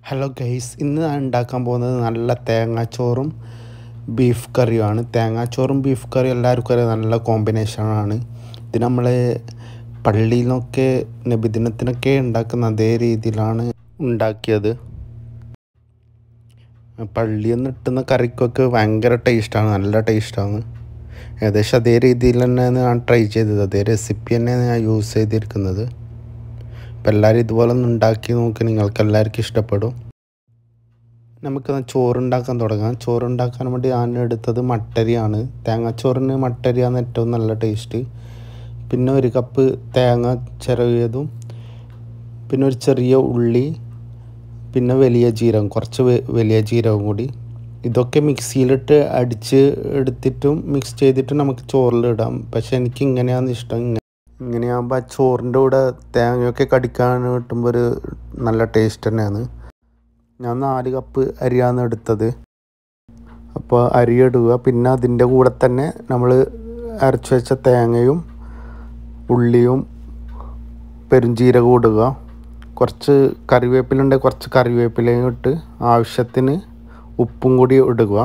hello guys ഇന്ന് ഞാൻ ഉണ്ടാക്കാൻ പോകുന്നത് നല്ല തേങ്ങാച്ചോറും ബീഫ് കറിയുമാണ് തേങ്ങാച്ചോറും ബീഫ് കറിയും എല്ലാവർക്കും അറിയാം നല്ല കോമ്പിനേഷനാണ് ഇത് നമ്മൾ പള്ളിയിൽ നിന്നൊക്കെ നബിദിനത്തിനൊക്കെ ഉണ്ടാക്കുന്ന അതേ രീതിയിലാണ് ഉണ്ടാക്കിയത് പള്ളിയിൽ നിന്ന് കിട്ടുന്ന കറിക്കൊക്കെ ഭയങ്കര ടേസ്റ്റാണ് നല്ല ടേസ്റ്റാണ് ഏകദേശം അതേ രീതിയിൽ തന്നെയാണ് ഞാൻ ട്രൈ ചെയ്തത് അതേ റെസിപ്പി തന്നെയാണ് ഞാൻ യൂസ് ചെയ്തിരിക്കുന്നത് അപ്പം എല്ലാവരും ഇതുപോലെ ഒന്ന് ഉണ്ടാക്കി നോക്കി നിങ്ങൾക്ക് എല്ലാവർക്കും ഇഷ്ടപ്പെടും നമുക്ക് ചോറുണ്ടാക്കാൻ തുടങ്ങാം ചോറുണ്ടാക്കാൻ വേണ്ടി ഞാൻ എടുത്തത് മട്ടരിയാണ് തേങ്ങാച്ചോറിന് മട്ടരിയാണ് ഏറ്റവും നല്ല ടേസ്റ്റ് പിന്നെ ഒരു കപ്പ് തേങ്ങ ചിരവിയതും പിന്നെ ഒരു ചെറിയ ഉള്ളി പിന്നെ വലിയ ജീരകം കുറച്ച് വലിയ ജീരകം കൂടി ഇതൊക്കെ മിക്സിയിലിട്ട് അടിച്ച് എടുത്തിട്ടും മിക്സ് ചെയ്തിട്ടും നമുക്ക് ചോറിലിടാം പക്ഷെ എനിക്ക് ഇങ്ങനെയാണ് ഇഷ്ടം ഇങ്ങനെയാകുമ്പോൾ ആ ചോറിൻ്റെ കൂടെ തേങ്ങയൊക്കെ കടിക്കാൻ കിട്ടുമ്പോൾ ഒരു നല്ല ടേസ്റ്റ് തന്നെയാണ് ഞാൻ നാല് കപ്പ് അരിയാണ് എടുത്തത് അപ്പോൾ അരി ഇടുക പിന്നെ അതിൻ്റെ കൂടെ തന്നെ നമ്മൾ അരച്ച് വെച്ച തേങ്ങയും ഉള്ളിയും പെരുംജീരകവും ഇടുക കുറച്ച് കറിവേപ്പിലുണ്ടെങ്കിൽ കുറച്ച് കറിവേപ്പിലയും ഇട്ട് ആവശ്യത്തിന് ഉപ്പും കൂടി ഇടുക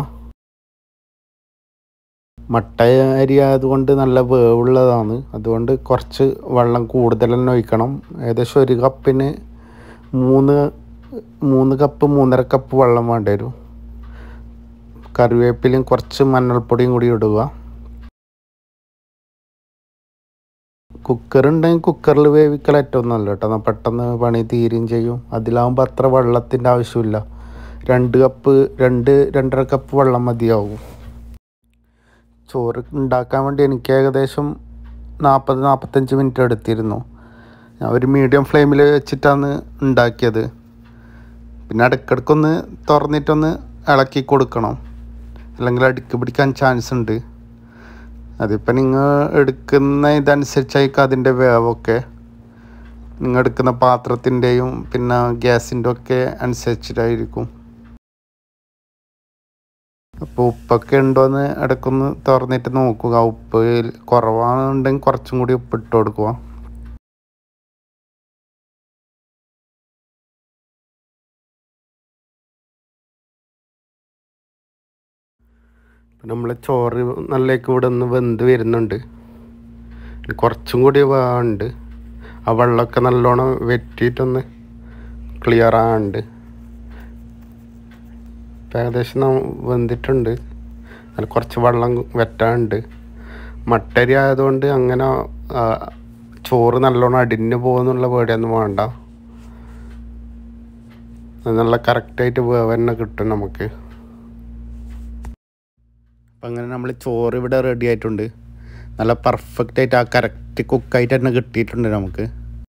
മട്ട അരി ആയതുകൊണ്ട് നല്ല വേവുള്ളതാണ് അതുകൊണ്ട് കുറച്ച് വെള്ളം കൂടുതൽ തന്നെ ഒഴിക്കണം ഏകദേശം ഒരു കപ്പിന് മൂന്ന് മൂന്ന് കപ്പ് മൂന്നര കപ്പ് വെള്ളം വേണ്ടി വരും കറിവേപ്പിലയും കുറച്ച് മഞ്ഞൾപ്പൊടിയും കൂടി ഇടുക കുക്കർ ഉണ്ടെങ്കിൽ കുക്കറിൽ വേവിക്കൽ ഏറ്റവും നല്ല കേട്ടോ എന്നാൽ പെട്ടെന്ന് പണി തീരുകയും ചെയ്യും അതിലാവുമ്പോൾ അത്ര വെള്ളത്തിൻ്റെ ആവശ്യമില്ല രണ്ട് കപ്പ് രണ്ട് രണ്ടര കപ്പ് വെള്ളം മതിയാവും ചോറ് ഉണ്ടാക്കാൻ വേണ്ടി എനിക്ക് ഏകദേശം നാൽപ്പത് നാൽപ്പത്തഞ്ച് മിനിറ്റ് എടുത്തിരുന്നു ഞാൻ ഒരു മീഡിയം ഫ്ലെയിമിൽ വെച്ചിട്ടാണ് ഉണ്ടാക്കിയത് പിന്നെ ഇടയ്ക്കിടയ്ക്കൊന്ന് തുറന്നിട്ടൊന്ന് ഇളക്കി കൊടുക്കണം അല്ലെങ്കിൽ അടുക്ക് പിടിക്കാൻ ചാൻസ് ഉണ്ട് അതിപ്പോൾ നിങ്ങൾ എടുക്കുന്ന ഇതനുസരിച്ചായിരിക്കും അതിൻ്റെ വേവൊക്കെ നിങ്ങൾ എടുക്കുന്ന പാത്രത്തിൻ്റെയും പിന്നെ ഗ്യാസിൻ്റെ ഒക്കെ അനുസരിച്ചിട്ടായിരിക്കും അപ്പോൾ ഉപ്പൊക്കെ ഉണ്ടോയെന്ന് ഇടയ്ക്കൊന്ന് തുറന്നിട്ട് നോക്കുക ഉപ്പ് കുറവാണെന്നുണ്ടെങ്കിൽ കുറച്ചും കൂടി ഉപ്പ് ഇട്ട് കൊടുക്കുക നമ്മൾ ചോറ് നല്ലേക്ക് ഇവിടെ ഒന്ന് വെന്ത് വരുന്നുണ്ട് കുറച്ചും കൂടി വേണ്ട ആ വെള്ളമൊക്കെ നല്ലോണം വെറ്റിയിട്ടൊന്ന് ക്ലിയർ ആകാണ്ട് ഇപ്പം ഏകദേശം വെന്തിട്ടുണ്ട് അതിൽ കുറച്ച് വെള്ളം വെറ്റാണ്ട് മട്ടരി ആയതുകൊണ്ട് അങ്ങനെ ചോറ് നല്ലോണം അടിഞ്ഞു പോകുന്നുള്ള പേടിയൊന്നും വേണ്ട നല്ല കറക്റ്റായിട്ട് വേവ് തന്നെ കിട്ടും നമുക്ക് അപ്പം അങ്ങനെ നമ്മൾ ചോറ് ഇവിടെ റെഡി ആയിട്ടുണ്ട് നല്ല പെർഫെക്റ്റ് ആയിട്ട് ആ കറക്റ്റ് കുക്കായിട്ട് തന്നെ കിട്ടിയിട്ടുണ്ട് നമുക്ക്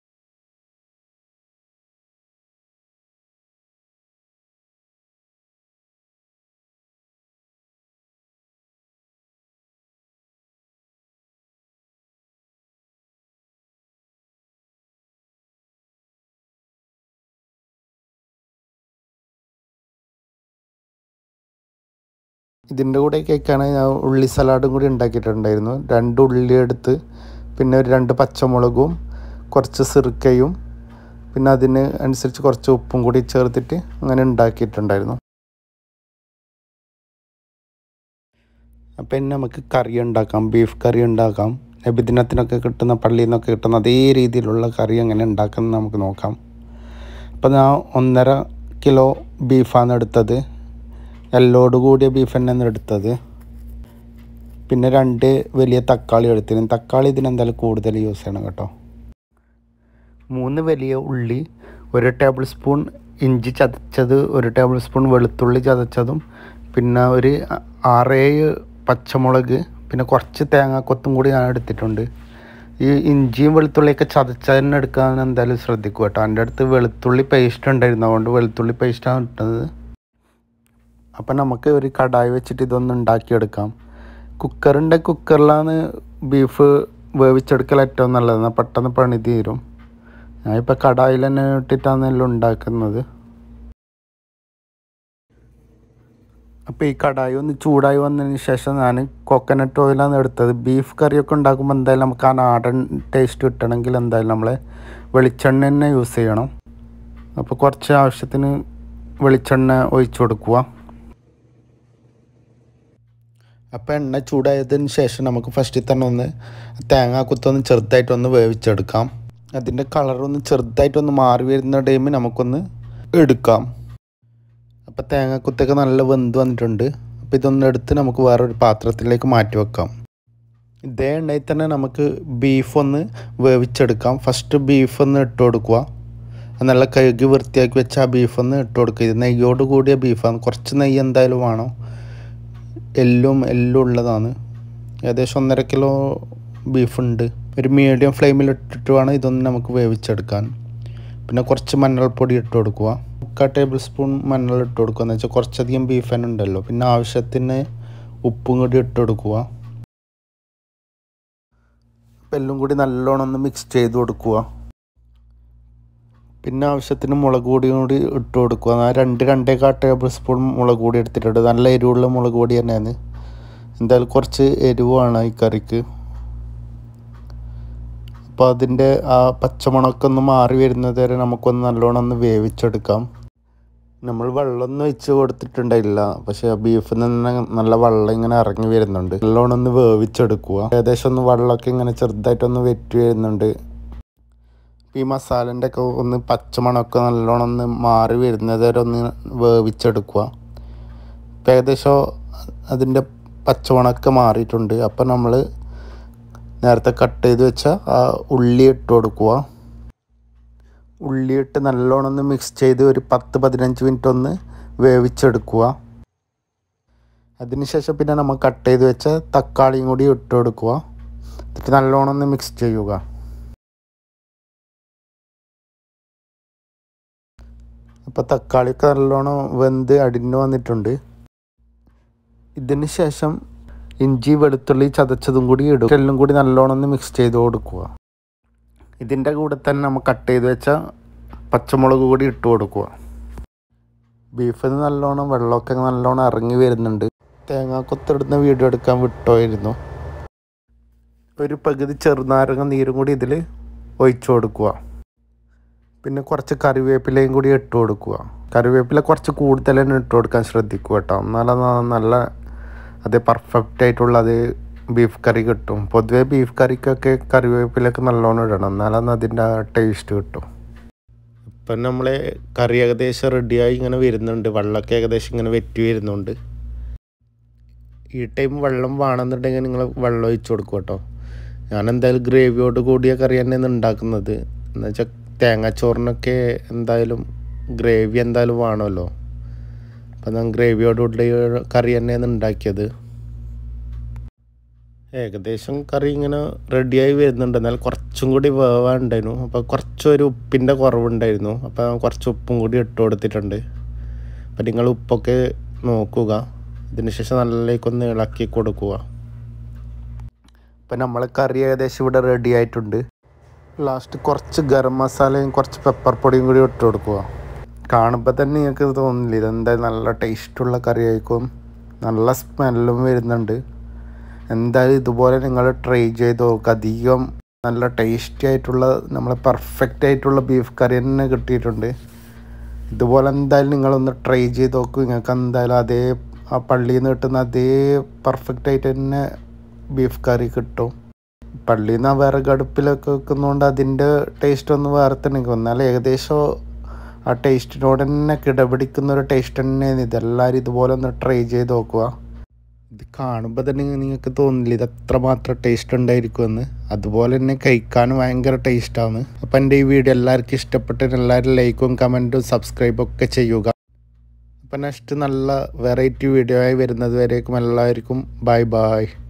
ഇതിൻ്റെ കൂടെ കേക്കാണ് ഞാൻ ഉള്ളി സലാഡും കൂടി ഉണ്ടാക്കിയിട്ടുണ്ടായിരുന്നു രണ്ട് ഉള്ളി എടുത്ത് പിന്നെ ഒരു രണ്ട് പച്ചമുളകും കുറച്ച് സിറുക്കയും പിന്നെ അതിന് അനുസരിച്ച് കുറച്ച് ഉപ്പും കൂടി ചേർത്തിട്ട് അങ്ങനെ ഉണ്ടാക്കിയിട്ടുണ്ടായിരുന്നു അപ്പം ഇനി നമുക്ക് കറി ഉണ്ടാക്കാം ബീഫ് കറി ഉണ്ടാക്കാം നബിദിനത്തിനൊക്കെ കിട്ടുന്ന പള്ളിയിൽ നിന്നൊക്കെ കിട്ടുന്ന അതേ രീതിയിലുള്ള കറി എങ്ങനെ ഉണ്ടാക്കുന്നത് നമുക്ക് നോക്കാം അപ്പം ഞാൻ ഒന്നര കിലോ ബീഫാണ് എടുത്തത് എല്ലോട് കൂടിയ ബീഫ് തന്നെയാണ് എടുത്തത് പിന്നെ രണ്ട് വലിയ തക്കാളി എടുത്തിരുന്നു തക്കാളി ഇതിനെന്തായാലും കൂടുതൽ യൂസ് ചെയ്യണം കേട്ടോ മൂന്ന് വലിയ ഉള്ളി ഒരു ടേബിൾ സ്പൂൺ ഇഞ്ചി ചതച്ചത് ഒരു ടേബിൾ സ്പൂൺ വെളുത്തുള്ളി ചതച്ചതും പിന്നെ ഒരു ആറേഴ് പച്ചമുളക് പിന്നെ കുറച്ച് തേങ്ങാക്കൊത്തും കൂടി ഞാൻ എടുത്തിട്ടുണ്ട് ഈ ഇഞ്ചിയും വെളുത്തുള്ളിയൊക്കെ ചതച്ചതിന് എടുക്കാൻ എന്തായാലും ശ്രദ്ധിക്കുക കേട്ടോ എൻ്റെ അടുത്ത് വെളുത്തുള്ളി പേസ്റ്റ് ഉണ്ടായിരുന്നു അതുകൊണ്ട് വെളുത്തുള്ളി പേസ്റ്റാണ് ഇട്ടത് അപ്പം നമുക്ക് ഒരു കടായി വെച്ചിട്ട് ഇതൊന്ന് ഉണ്ടാക്കിയെടുക്കാം കുക്കറിൻ്റെ കുക്കറിലാണ് ബീഫ് വേവിച്ചെടുക്കൽ ഏറ്റവും നല്ലത് എന്നാൽ പെട്ടെന്ന് പണി തീരും ഞാനിപ്പോൾ കടായിൽ തന്നെ ഇട്ടിട്ടാണ് എല്ലാം ഉണ്ടാക്കുന്നത് അപ്പോൾ ഈ കടായി ഒന്ന് ചൂടായി വന്നതിന് ശേഷം ഞാൻ കോക്കനട്ട് ഓയിലാണ് എടുത്തത് ബീഫ് കറിയൊക്കെ ഉണ്ടാക്കുമ്പോൾ എന്തായാലും നമുക്ക് ആ നാടൻ ടേസ്റ്റ് കിട്ടണമെങ്കിൽ എന്തായാലും നമ്മൾ വെളിച്ചെണ്ണ തന്നെ യൂസ് ചെയ്യണം അപ്പോൾ കുറച്ച് ആവശ്യത്തിന് വെളിച്ചെണ്ണ ഒഴിച്ചു കൊടുക്കുക അപ്പോൾ എണ്ണ ചൂടായതിന് ശേഷം നമുക്ക് ഫസ്റ്റിൽ തന്നെ ഒന്ന് തേങ്ങാക്കുത്തൊന്ന് ചെറുതായിട്ടൊന്ന് വേവിച്ചെടുക്കാം അതിൻ്റെ കളറൊന്ന് ചെറുതായിട്ടൊന്ന് മാറി വരുന്ന ടൈമിൽ നമുക്കൊന്ന് എടുക്കാം അപ്പോൾ തേങ്ങാക്കുത്തൊക്കെ നല്ല വെന്ത് വന്നിട്ടുണ്ട് അപ്പോൾ ഇതൊന്ന് എടുത്ത് നമുക്ക് വേറൊരു പാത്രത്തിലേക്ക് മാറ്റി വെക്കാം ഇതേ എണ്ണയിൽ തന്നെ നമുക്ക് ബീഫ് ഒന്ന് വേവിച്ചെടുക്കാം ഫസ്റ്റ് ബീഫ് ഒന്ന് ഇട്ട് കൊടുക്കുക അത് നല്ല കഴുകി വൃത്തിയാക്കി വെച്ച ആ ബീഫ് ഒന്ന് ഇട്ട് കൊടുക്കുക ഇത് നെയ്യോട് കൂടിയ ബീഫാണ് കുറച്ച് നെയ്യ് എന്തായാലും വേണം എല്ലും എല്ലും ഉള്ളതാണ് ഏകദേശം ഒന്നര കിലോ ബീഫുണ്ട് ഒരു മീഡിയം ഫ്ലെയിമിൽ ഇട്ടിട്ട് വേണം ഇതൊന്ന് നമുക്ക് വേവിച്ചെടുക്കാൻ പിന്നെ കുറച്ച് മഞ്ഞൾപ്പൊടി ഇട്ട് കൊടുക്കുക മുക്കാൽ ടേബിൾ സ്പൂൺ മഞ്ഞൾ ഇട്ട് കൊടുക്കുക എന്ന് വെച്ചാൽ കുറച്ചധികം ബീഫ് തന്നെ ഉണ്ടല്ലോ പിന്നെ ആവശ്യത്തിന് ഉപ്പും കൂടി ഇട്ട് കൊടുക്കുക അപ്പം എല്ലാം കൂടി നല്ലോണം ഒന്ന് മിക്സ് ചെയ്ത് കൊടുക്കുക പിന്നെ ആവശ്യത്തിന് മുളക് പൊടി കൂടി ഇട്ട് കൊടുക്കുക ആ രണ്ട് രണ്ടേക്കാൾ ടേബിൾ സ്പൂൺ മുളക് പൊടി എടുത്തിട്ടുണ്ട് നല്ല എരിവുള്ള മുളക് പൊടി തന്നെയാണ് എന്തായാലും കുറച്ച് എരിവാണ് ഈ കറിക്ക് അപ്പോൾ അതിൻ്റെ ആ പച്ചമുളകൊക്കെ ഒന്ന് മാറി വരുന്നത് വരെ നമുക്കൊന്ന് നല്ലോണം ഒന്ന് വേവിച്ചെടുക്കാം നമ്മൾ വെള്ളമൊന്നും വെച്ച് കൊടുത്തിട്ടുണ്ടായില്ല പക്ഷേ ബീഫിൽ നിന്ന് നല്ല വെള്ളം ഇങ്ങനെ ഇറങ്ങി വരുന്നുണ്ട് നല്ലോണം ഒന്ന് വേവിച്ചെടുക്കുക ഏകദേശം ഒന്ന് വെള്ളമൊക്കെ ഇങ്ങനെ ചെറുതായിട്ടൊന്ന് വെറ്റി വരുന്നുണ്ട് ഈ മസാലൻ്റെ ഒക്കെ ഒന്ന് പച്ചമണമൊക്കെ നല്ലോണം ഒന്ന് മാറി വരുന്നത് വരെ ഒന്ന് വേവിച്ചെടുക്കുക ഇപ്പം ഏകദേശം അതിൻ്റെ പച്ചമണമൊക്കെ മാറിയിട്ടുണ്ട് അപ്പം നമ്മൾ നേരത്തെ കട്ട് ചെയ്ത് വെച്ച ആ ഉള്ളി ഇട്ട് കൊടുക്കുക ഉള്ളിയിട്ട് നല്ലോണം ഒന്ന് മിക്സ് ചെയ്ത് ഒരു പത്ത് പതിനഞ്ച് മിനിറ്റ് ഒന്ന് വേവിച്ചെടുക്കുക അതിനുശേഷം പിന്നെ നമ്മൾ കട്ട് ചെയ്ത് വെച്ച തക്കാളിയും കൂടി ഇട്ട് കൊടുക്കുക എന്നിട്ട് നല്ലോണം ഒന്ന് മിക്സ് ചെയ്യുക അപ്പോൾ തക്കാളിയൊക്കെ നല്ലോണം വെന്ത് അടിഞ്ഞു വന്നിട്ടുണ്ട് ഇതിന് ശേഷം ഇഞ്ചി വെളുത്തുള്ളി ചതച്ചതും കൂടി ഇടും എല്ലാം കൂടി നല്ലോണം ഒന്ന് മിക്സ് ചെയ്ത് കൊടുക്കുക ഇതിൻ്റെ കൂടെ തന്നെ നമ്മൾ കട്ട് ചെയ്ത് വെച്ച പച്ചമുളക് കൂടി ഇട്ട് കൊടുക്കുക ബീഫിൽ നിന്ന് നല്ലോണം വെള്ളമൊക്കെ നല്ലോണം ഇറങ്ങി വരുന്നുണ്ട് തേങ്ങ കൊത്തിടുന്ന വീഡിയോ എടുക്കാൻ വിട്ടോയിരുന്നു ഒരു പകുതി ചെറുനാരങ്ങ നീരും കൂടി ഇതിൽ ഒഴിച്ചു കൊടുക്കുക പിന്നെ കുറച്ച് കറിവേപ്പിലയും കൂടി ഇട്ട് കൊടുക്കുക കറിവേപ്പില കുറച്ച് കൂടുതൽ തന്നെ ഇട്ട് കൊടുക്കാൻ ശ്രദ്ധിക്കുക കേട്ടോ എന്നാലും നല്ല അതേ പെർഫെക്റ്റ് ആയിട്ടുള്ള അത് ബീഫ് കറി കിട്ടും പൊതുവേ ബീഫ് കറിക്കൊക്കെ കറിവേപ്പിലൊക്കെ നല്ലോണം ഇടണം എന്നാലും അതിൻ്റെ ആ ടേസ്റ്റ് കിട്ടും ഇപ്പം നമ്മളെ കറി ഏകദേശം റെഡിയായി ഇങ്ങനെ വരുന്നുണ്ട് വെള്ളമൊക്കെ ഏകദേശം ഇങ്ങനെ വെറ്റി വരുന്നുണ്ട് ഈ ടൈം വെള്ളം വേണമെന്നുണ്ടെങ്കിൽ നിങ്ങൾ വെള്ളം ഒഴിച്ച് കൊടുക്കും കേട്ടോ ഞാൻ എന്തായാലും ഗ്രേവിയോട് കൂടിയ കറി തന്നെയാണ് ഉണ്ടാക്കുന്നത് എന്ന് വെച്ചാൽ തേങ്ങാച്ചോറിനൊക്കെ എന്തായാലും ഗ്രേവി എന്തായാലും വേണമല്ലോ അപ്പം ഞാൻ ഗ്രേവിയോട് കൂടിയ കറി തന്നെയാണ് ഉണ്ടാക്കിയത് ഏകദേശം കറി ഇങ്ങനെ റെഡിയായി വരുന്നുണ്ട് എന്നാൽ കുറച്ചും കൂടി വേവാണ്ടായിരുന്നു അപ്പോൾ കുറച്ചൊരു ഉപ്പിൻ്റെ കുറവുണ്ടായിരുന്നു അപ്പോൾ കുറച്ച് ഉപ്പും കൂടി ഇട്ട് കൊടുത്തിട്ടുണ്ട് അപ്പം നിങ്ങൾ ഉപ്പൊക്കെ നോക്കുക ഇതിന് ശേഷം നല്ലേക്കൊന്ന് ഇളക്കി കൊടുക്കുക അപ്പം നമ്മളെ കറി ഏകദേശം ഇവിടെ റെഡി ആയിട്ടുണ്ട് ലാസ്റ്റ് കുറച്ച് ഗരം മസാലയും കുറച്ച് പെപ്പർ പൊടിയും കൂടി ഇട്ട് കൊടുക്കുക കാണുമ്പോൾ തന്നെ നിങ്ങൾക്ക് തോന്നില്ല ഇതെന്തായാലും നല്ല ടേസ്റ്റുള്ള കറി ആയിരിക്കും നല്ല സ്മെല്ലും വരുന്നുണ്ട് എന്തായാലും ഇതുപോലെ നിങ്ങൾ ട്രൈ ചെയ്ത് നോക്കുക അധികം നല്ല ടേസ്റ്റി ആയിട്ടുള്ള നമ്മളെ പെർഫെക്റ്റ് ആയിട്ടുള്ള ബീഫ് കറി തന്നെ കിട്ടിയിട്ടുണ്ട് ഇതുപോലെ എന്തായാലും നിങ്ങളൊന്ന് ട്രൈ ചെയ്ത് നോക്കൂ നിങ്ങൾക്ക് എന്തായാലും അതേ ആ പള്ളിയിൽ നിന്ന് കിട്ടുന്ന അതേ പെർഫെക്റ്റ് ആയിട്ട് തന്നെ ബീഫ് കറി കിട്ടും പള്ളിയിൽ നിന്ന് ആ വിറക് അടുപ്പിലൊക്കെ വെക്കുന്നതുകൊണ്ട് അതിൻ്റെ ടേസ്റ്റ് ഒന്ന് വേറെ തന്നെ എന്നാൽ ഏകദേശം ആ ടേസ്റ്റിനോട് തന്നെ കിടപിടിക്കുന്ന ഒരു ടേസ്റ്റ് തന്നെയാണ് ഇതെല്ലാവരും ഇതുപോലെ ഒന്ന് ട്രൈ ചെയ്ത് നോക്കുക ഇത് കാണുമ്പോൾ തന്നെ നിങ്ങൾക്ക് തോന്നില്ല ഇത് എത്രമാത്രം ടേസ്റ്റ് ഉണ്ടായിരിക്കുമെന്ന് അതുപോലെ തന്നെ കഴിക്കാനും ഭയങ്കര ടേസ്റ്റാണ് അപ്പം എൻ്റെ ഈ വീഡിയോ എല്ലാവർക്കും ഇഷ്ടപ്പെട്ടിട്ട് എല്ലാവരും ലൈക്കും കമൻറ്റും സബ്സ്ക്രൈബും ഒക്കെ ചെയ്യുക അപ്പം നെക്സ്റ്റ് നല്ല വെറൈറ്റി വീഡിയോ ആയി വരുന്നത് വരേക്കും എല്ലാവർക്കും ബൈ ബൈ